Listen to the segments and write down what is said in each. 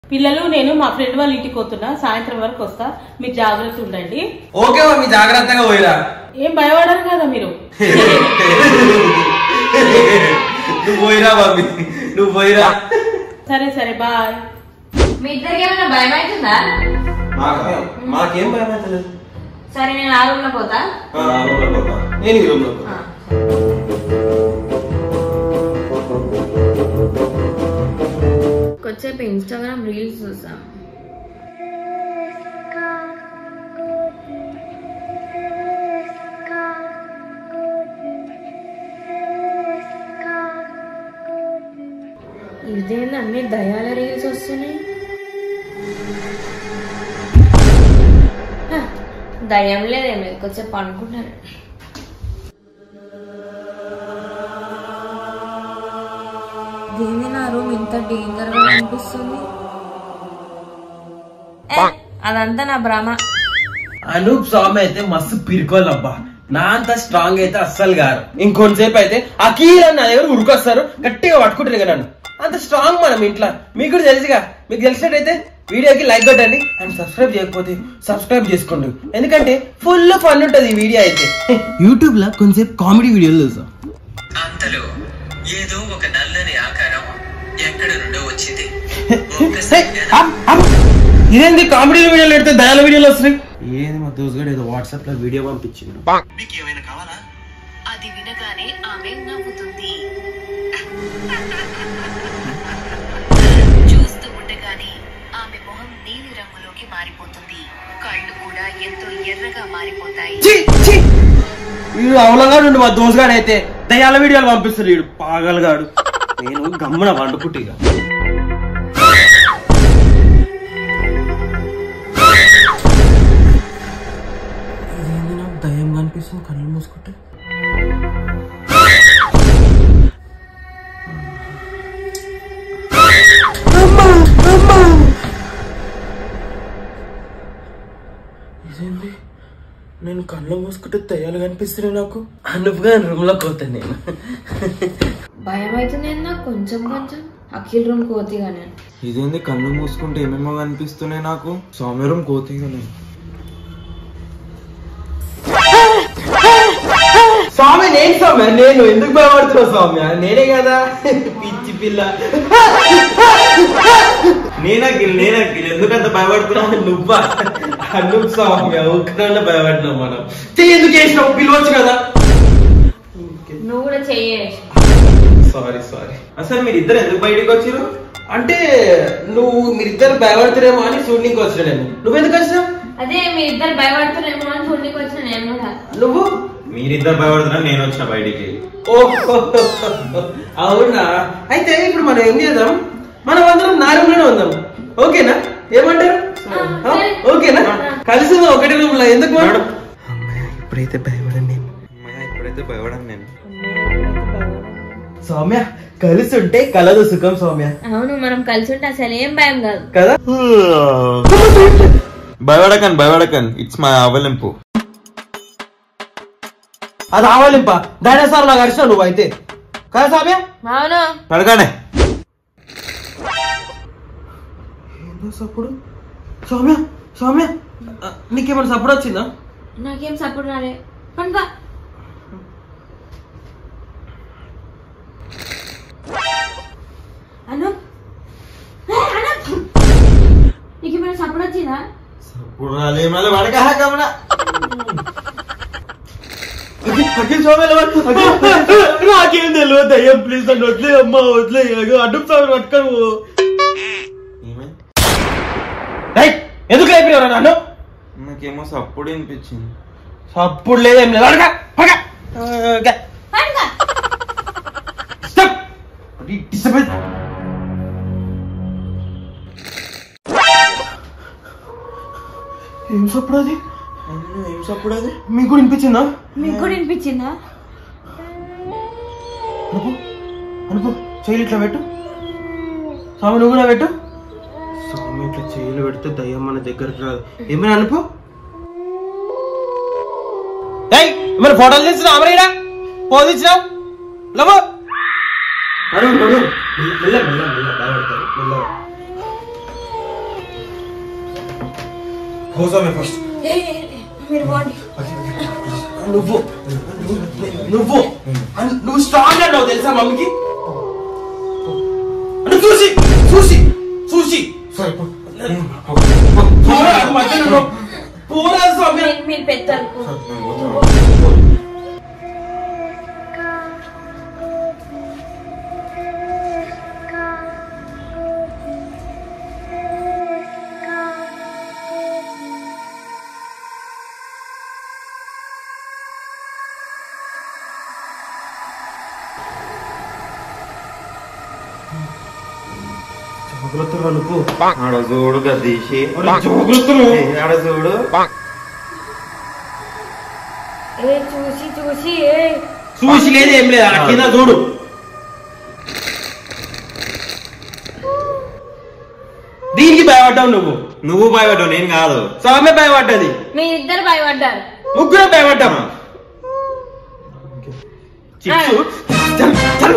పిల్లలు నేను మా ఫ్రెండ్ వాళ్ళ ఇంటికి పోతున్నా సాయంత్రం వరకు వస్తా మీరు జాగ్రత్త ఉండండి ఓకే మమ్మీ జాగ్రత్తగా పోయిరా ఏం భయపడరు కదా మీరు నువ్వు పోయిరా మమ్మీ నువ్వు పోయిరా సరే సరే బాయ్ మీ ఇద్దరికి ఏమైనా భయం అవుతుందా మాకా మాకేం భయం అవుతలేదు సరే నేను ఆ రూమ్ లో పోతా ఆ, రూమ్లో పోతా. నేను ఈ రూమ్లో పోతా. ఆ. కొద్దిసేపు ఇన్స్టాగ్రామ్ రీల్స్ చూసాం ఇదేంటి అన్ని దయాల రీల్స్ వస్తున్నాయి హ, దయ్యం లేదేం లేదు కొంచెం అనుకుంటాను దీని నా రూమ్ ఇంత డేంజర్ గా అనిపిస్తుంది ఏ, అదంతా నా భ్రమ అనూప్ స్వామి అయితే మస్తు పిరుకోవాలబ్బా నా అంత స్ట్రాంగ్ అయితే అస్సలు గారు ఇంకొంతసేపు అయితే అఖిల్ అన్న దగ్గర ఉరికొస్తారు గట్టిగా పట్టుకుంటారు కదా నన్ను అంత స్ట్రాంగ్ మనం ఇంట్లో మీకు కూడా తెలుసుగా మీకు తెలిసినట్టయితే వీడియోకి లైక్ కొట్టండి అండ్ సబ్స్క్రైబ్ చేయకపోతే సబ్స్క్రైబ్ చేసుకోండి ఎందుకంటే ఫుల్ ఫన్ ఉంటది ఈ వీడియో అయితే యూట్యూబ్ లో కొంచెంసేపు కామెడీ వీడియోలు చూసాం అంతలో ఏదో ఒక నల్లని ఆకారం ఎక్కడ నుండో వచ్చింది ఇదేంది కామెడీ వీడియోలు పెడితే దయాల వీడియోలు వస్తున్నాయి ఏది మా దోస్ ఏదో వాట్సాప్ లో వీడియో పంపించిండు మీకు ఏమైనా కావాలా అది వినగానే ఆమె నవ్వుతుంది చూస్తూ ఉండగానే ఆమె మొహం నీలి రంగులోకి మారిపోతుంది కళ్ళు కూడా ఎంతో ఎర్రగా మారిపోతాయి ఛీ, ఛీ! వీడు అవలంగాడు ఉండు మా దోసగాడు అయితే దయాల వీడియోలు పంపిస్తాడు వీడు పాగలగాడు నేను గమ్మున వండుకుంటా దయ్యం కనిపిస్తుంది కళ్ళు మూసుకుంటే ఇదేంటి నేను కళ్ళు మూసుకుంటే దయ్యాలు కనిపిస్తున్నాయి నాకు అనుపుగా రూమ్ లోకి పోతాను నేను భయం అవుతుంది నాకు కొంచెం కొంచెం అఖిల్ రూమ్ కోతిగానే ఇదేంది కళ్ళు మూసుకుంటే ఏమేమో కనిపిస్తున్నాయి నాకు సౌమ్యరం కోతిగా నేను స్వామి నేను స్వామి నేను ఎందుకు భయపడుతున్నా స్వామి నేనే కదా పిచ్చి పిల్ల నేనకిల్ నేనకిల్ ఎందుకంత భయపడుతున్నావు నువ్వా నువ్వు స్వామి ఒక్కడన్నా భయపడినావు మనం చెయ్యి ఎందుకు చేసినావు పిలవచ్చు కదా నువ్వు కూడా చెయ్యే సారీ సారీ అసలు మీరు ఇద్దరు ఎందుకు బయటికి వచ్చారు అంటే నువ్వు మీరిద్దరు భయపడుతురేమో అని చూడడానికి వచ్చిన నేను నువ్వెందుకు వచ్చినావు అదే మీ ఇద్దరు భయపడుతున్నారేమో అని చూడడానికి వచ్చిన నేను కూడా నువ్వు మీరిద్దరు భయపడుతున్నా నేను వచ్చిన బయటికి ఓహో అవునా అయితే ఇప్పుడు మనం ఏం చేద్దాం మనం అందరం నారంలోనే ఉందాం ఓకేనా ఏమంటారు ఆ, ఓకేనా కలిసి ఉందాం ఒకటి రూమ్ లో ఎందుకు మనం? అమ్మాయి ఇప్పుడైతే భయపడండి నేను అమ్మాయి ఇప్పుడైతే భయపడను నేను సౌమ్య కలిసి ఉంటే కలదు సుఖం సౌమ్య అవును మనం కలిసి ఉంటే అసలు ఏం భయం కాదు కదా భయపడకన్ భయపడకన్ ఇట్స్ మై అవలింపు అది ఆవలింప డైనోసార్ లాగా అరిచావు నువ్వు అయితే కదా సౌమ్య అవును పడగానే ఏందో సప్పుడు సౌమ్య సౌమ్య ఆ, నీకేమైనా సప్పుడు వచ్చిందా నాకేం సపోర్ట్ రాలే పనుకో అను ఏ, అను! నీకేమైనా సపోర్ట్ వచ్చిందా ఇప్పుడు రాలే మళ్ళీ పడక కమరా నాకేం తెలియదు దయ్యం ప్లీజ్ నన్ను వదిలే అమ్మా వదిలే అడ్డం సాగు పట్టుకను ఎందుకు లేపినారా నన్ను నాకేమో సప్పుడు వినిపించింది అప్పుడు లేదేం లేదు అడగ పడక పనుకో స్టాప్ డిస్టర్బెన్స్ ఏం సప్పుడు అది ఏం సప్పుడు అది మీకు కూడా వినిపించిందా మీకు కూడా వినిపించిందా అనుకో అనుకో చెయ్యి ఇట్లా పెట్టు స్వామి నువ్వు కూడా పెట్టు స్వామి ఇట్లా చెయ్యిలు పెడితే దయ్యం మన దగ్గరకు రాదు ఏమైనా అనుకో ఏయ్ మరి ఫోటోలు తీసినావు అమరీరా పోజ్ ఇచ్చినావు లవ్ నడు నడు మెల్ల మెల్ల మెల్ల భయపడతారు మెల్లగా కోసమే ఫస్ట్ ఏ, ఏ, ఏ, మీరు పోండి నువ్వు నువ్వు అన్- నువ్వు స్ట్రాంగ్ అన్నావు తెలుసా మమ్మీకి నువ్వు చూసి చూసి చూసి సరే పో. పోరా, మధ్యలో ఉన్నావు. పోరా స్వామి మీరు- మీరు పెద్దలకు నేను పోతాను. జాగ్రత్తగా అనుకో ఆడ చూడు గద్దీసి జాగ్రత్తలు ఆడ చూడు ఏ చూసి చూసి ఏ చూసి లేదు ఏం లేదు ఆ కింద చూడు దీనికి భయపడ్డావు నువ్వు నువ్వు భయపడ్డావు నేను కాదు స్వామి భయపడ్డది మీ ఇద్దరు భయపడ్డారు ముగ్గురు భయపడ్డాం చిచ్చు చల్, చల్.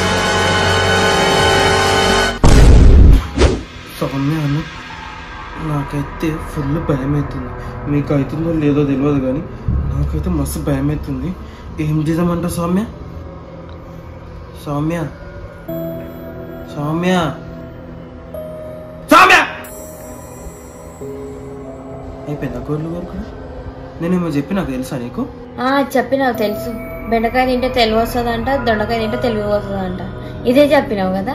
సౌమ్య అన్న నాకైతే ఫుల్ భయం అవుతుంది మీకు అవుతుందో లేదో తెలియదు కానీ నాకైతే మస్తు భయం అవుతుంది ఏం చేద్దామంట సౌమ్య సౌమ్య సౌమ్య సౌమ్య అయిపోయిందా గోర్లు వరకు నేనేమో చెప్పి నాకు తెలుసా నీకు ఆ చెప్పినావు తెలుసు బెండకాయ తింటే తెలివి వస్తుందంట దొండకాయ తింటే తెలివి వస్తుందంట ఇదే చెప్పినావు కదా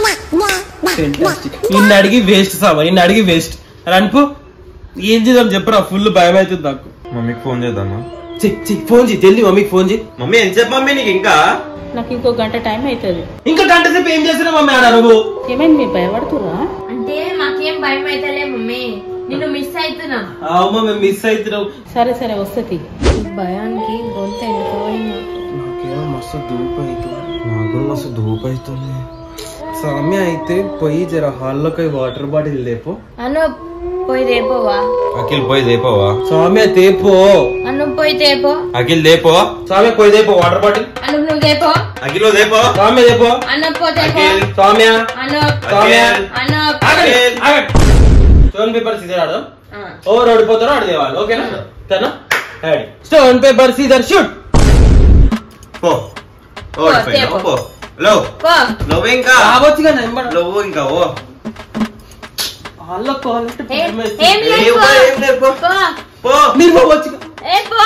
నిన్ను అడిగి వేస్ట్ సామా నిన్ను అడిగి వేస్ట్ అనుపు ఏం చేద్దాం చెప్పరా ఫుల్ భయం అవుతుంది నాకు మమ్మీకి ఫోన్ చేద్దామా చెయ్, చెయ్, ఫోన్ చేయి జల్దీ మమ్మీకి ఫోన్ చేయి మమ్మీ ఎంతసేపు మమ్మీ నీకు ఇంకా నాకు ఇంకో గంట టైం అవుతుంది ఇంకా గంట సేపు ఏం చేసినా మమ్మీ ఆడ నువ్వు ఏమైంది మీరు భయపడుతురా అంటే మాకేం భయం అయితేలే మమ్మీ నిన్ను మిస్ అవుతున్నాం అమ్మ మేము మిస్ అవుతున్నావు సరే సరే వస్తుంది భయానికి గొంతు ఎండిపోయింది నాకేమో మస్తు ధూప అవుతుంది నాకు కూడా మస్తు ధూప్ అవుతుంది సామ్య అయితే పోయి జర హాల్లోకి వాటర్ బాటిల్ లేపో అను పోయి తేపోవా అఖిల్ పోయి దేపోవా సామ్య తేపో అను పోయి తేపో అఖిల్ దేపో సామ్య పోయి తేపో వాటర్ బాటిల్ అను నువ్వు తేపో అఖిల్ దేపో సామ్య తేపో అన్న పో తేపో అఖిల్ సామ్య అను సామ్య అన్న ఆగండి, ఆగండి. స్టోన్ పేపర్ సీదర్ ఆడదాం ఓవర్ ఓడిపోతారో ఆడ తేవాలి ఓకేనా తన స్టోన్ పేపర్ సీదర్ షూట్ పో పో, దేపో. పో లో పో నువ్వు ఇంకా రావచ్చు కదా నెంబర్ నువ్వు ఇంకా ఓ వాళ్ళ కావాలంటే ఏ- భయం వేస్తుంది. ఏం లేదు ఏం పో. పో, ఏం లేదు, పో. పో. పో మీరు పోవచ్చు కదా. ఏ పో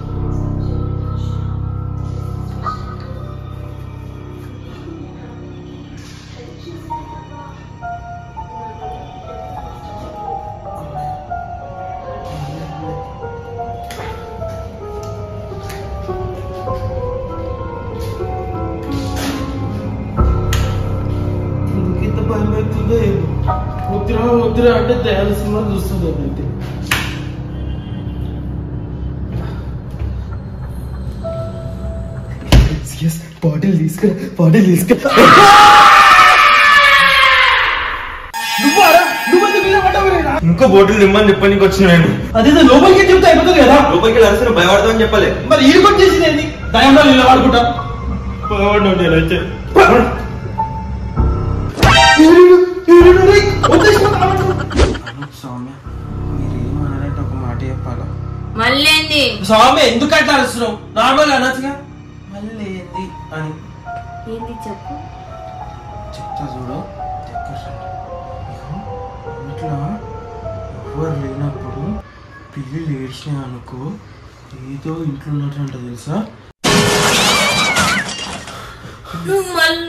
ఎందుకు ఇంత భయం అవుతుందో ఏమో. ముద్ర ముద్ర అంటే దయాల సినిమా చూస్తుంది అయితే బాటిల్ తీసుకురా బాటిల్ తీసుకురా నువ్వారా నువ్వు ఎందుకు ఇలా పడ్డావు రే? ఇంకో బోటిల్ నిమ్మని చెప్పడానికి వచ్చిన నేను అదేదో లోపలికి చెప్తే అయిపోతుంది కదా లోపలికి వెళ్ళాల్సిన భయపడతామని చెప్పలే మరి ఈ కొట్టి చేసింది ఏంది దయంలో ఇలా వాడుకుంటా భయపడ్డావు నేనైతే స్వామి మీరు ఏమన్నారంటే ఒక మాట చెప్పాలా మళ్ళీ ఏంది స్వామి ఎందుకు అట్లా అరుస్తున్నావు నార్మల్ అనొచ్చుగా మళ్ళీ ఏంది అని ఏంది చెప్పు చెప్తా చూడు దగ్గర రండి. ఇగో, ఇంట్లో ఎవరు లేనప్పుడు పిల్లి ఏడ్చినాయి అనుకో ఏదో ఇంట్లో ఉన్నట్టు తెలుసా నువ్వు మళ్ళీ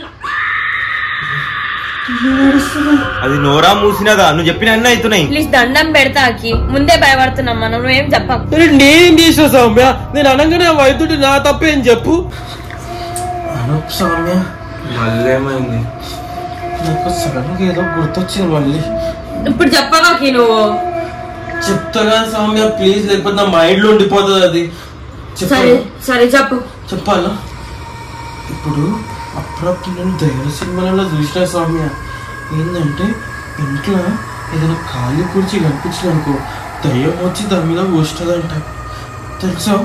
అది నోరా మూసినదా నువ్వు చెప్పిన అన్నీ అవుతున్నాయి ప్లీజ్ దండం పెడతాకి ముందే భయపడుతున్నాం మనం నువ్వేం చెప్పకు అరే నేనేం చేసిన సౌమ్య నేను అనగానే ఆ వైద్యుడు నా తప్పేం చెప్పు అనొచ్చు సౌమ్య మళ్ళీ ఏమైంది నాకు సడన్ గా ఏదో గుర్తొచ్చింది మళ్ళీ ఇప్పుడు చెప్పగాకి నువ్వు చెప్తాగా సౌమ్య ప్లీజ్ లేకపోతే నా మైండ్ లో ఉండిపోతుంది అది సరే చెప్పాలి సరే చెప్పు చెప్పాలా ఇప్పుడు అప్పుడప్పుడు నేను దయ్యాల సినిమాలలో చూసిన సౌమ్య ఏంటంటే ఇంట్లో ఏదైనా ఖాళీ కుర్చీ కనిపించింది అనుకో దయ్యం వచ్చి దాని మీద వస్తుందంట తెలుసా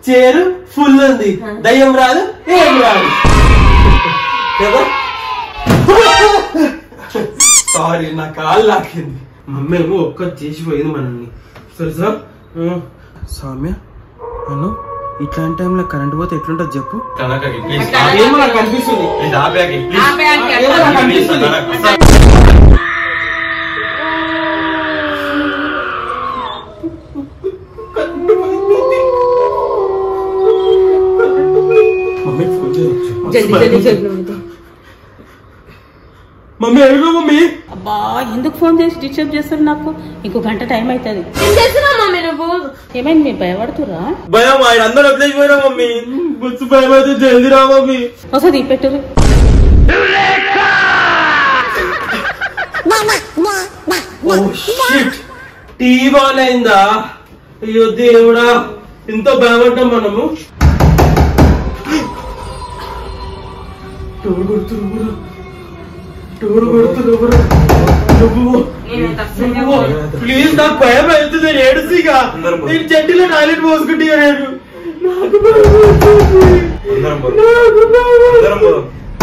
చేరు ఫుల్ ఉంది దయ్యం రాదు ఏం రాదు కదా సారీ నా కాలు లాకింది మమ్మీ ఏమో ఒక్క చేసిపోయింది మనల్ని తెలుసా ఉం. సౌమ్య అను ఇట్లాంటి టైంలో కరెంట్ పోతే ఎట్లుంటుంది చెప్పు ఏమో నాకు కనిపిస్తుంది ఏమో నాకు కనిపిస్తుంది మమ్మీ ఫోన్ చేయొచ్చు జల్దీ జల్దీ జల్దీ మమ్మీ ఎడుగు మమ్మీ అబ్బా ఎందుకు ఫోన్ చేసి డిస్టర్బ్ చేస్తారు నాకు ఇంకో గంట టైం అవుతుంది ఏం చేస్తున్నావు మమ్మీ నువ్వు ఏమైంది మీరు భయపడుతురా భయం ఆయన అందరూ వదిలేసిపోయినా మమ్మీ బుచ్చు భయం అయితే జల్దీ రా మమ్మీ ఒకసారి పెట్టు ఓ షిట్ టీవీ ఆన్ అయిందా అయ్యో దేవుడా ఎంతో భయపడ్డాం మనము టోరు కొడుతున్నారు టోరు కొడుతున్నారు నువ్వు నువ్వు ప్లీజ్ నాకు భయం అవుతుంది నేను ఏడుసిగా నేను చెట్టులో టాయిలెట్ పోసుకుంటే నేను నాకు భయం అవుతుంది. నాకు భయం అవుతుంది.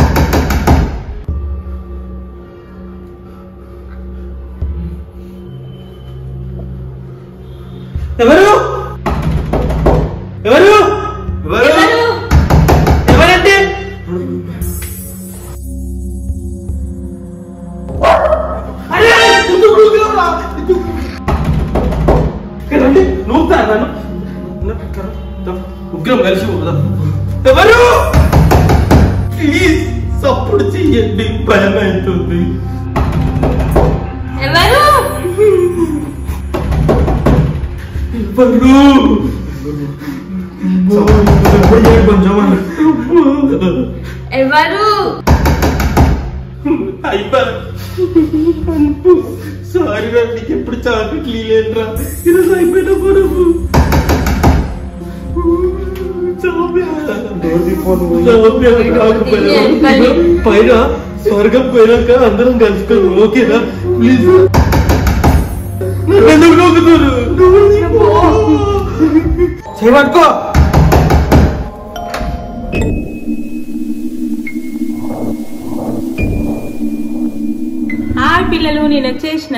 ఎవరు ఎవరు ఎవరు ఎవరంటే అరే, ఎందుకు కూర్చున్నావురా? ఎందుకు? ఇక్కడ రండి, నువ్వు తా నన్ను. నా- ఇక్కడ రా. ముగ్గురం కలిసి పోదాం ఎవరు ప్లీజ్ సప్పుడు చెయ్యండి భయం అవుతుంది ఎవరు ఎవరు అయిపోయి సారీ రా నీకు ఎప్పుడు చాక్లెట్ లేదురా ఈరోజు అయిపోయిన పొరపు పైన స్వర్గం పోయినాక అందరం కలుసుకొని ఓకేనా ప్లీజ్ ఎందుకు నవ్వుతున్నారు చేయబట్టుకో హాయ్ పిల్లలు నేను వచ్చేసిన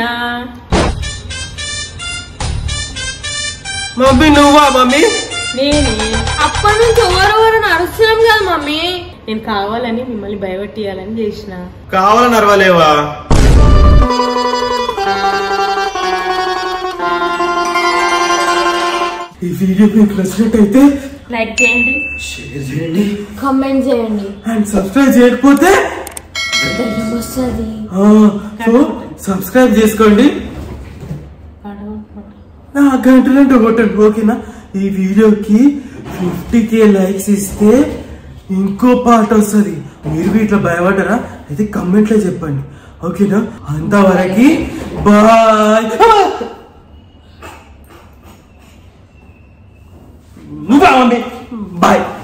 మమ్మీ నువ్వా మమ్మీ నేను అప్పటి నుంచి ఎవరెవరు నడుస్తున్నాం కదా మమ్మీ నేను కావాలని మిమ్మల్ని భయపెట్టియాలని చేసిన కావాలని అరవలేవా ఈ వీడియో మీకు నచ్చినట్టయితే లైక్ చేయండి షేర్ చేయండి కామెంట్ చేయండి అండ్ సబ్స్క్రైబ్ చేయకపోతే ధైర్యం వస్తుంది ఆ, సో సబ్స్క్రైబ్ చేసుకోండి నా గంటలంటే కొట్టండి ఓకేనా ఈ వీడియోకి ఫిఫ్టీ కే లైక్స్ ఇస్తే ఇంకో పాట వస్తుంది మీరు బి ఇట్లా భయపడరా అయితే కమెంట్ లో చెప్పండి ఓకేనా అంతవరకు బాయ్ నువ్వా బాయ్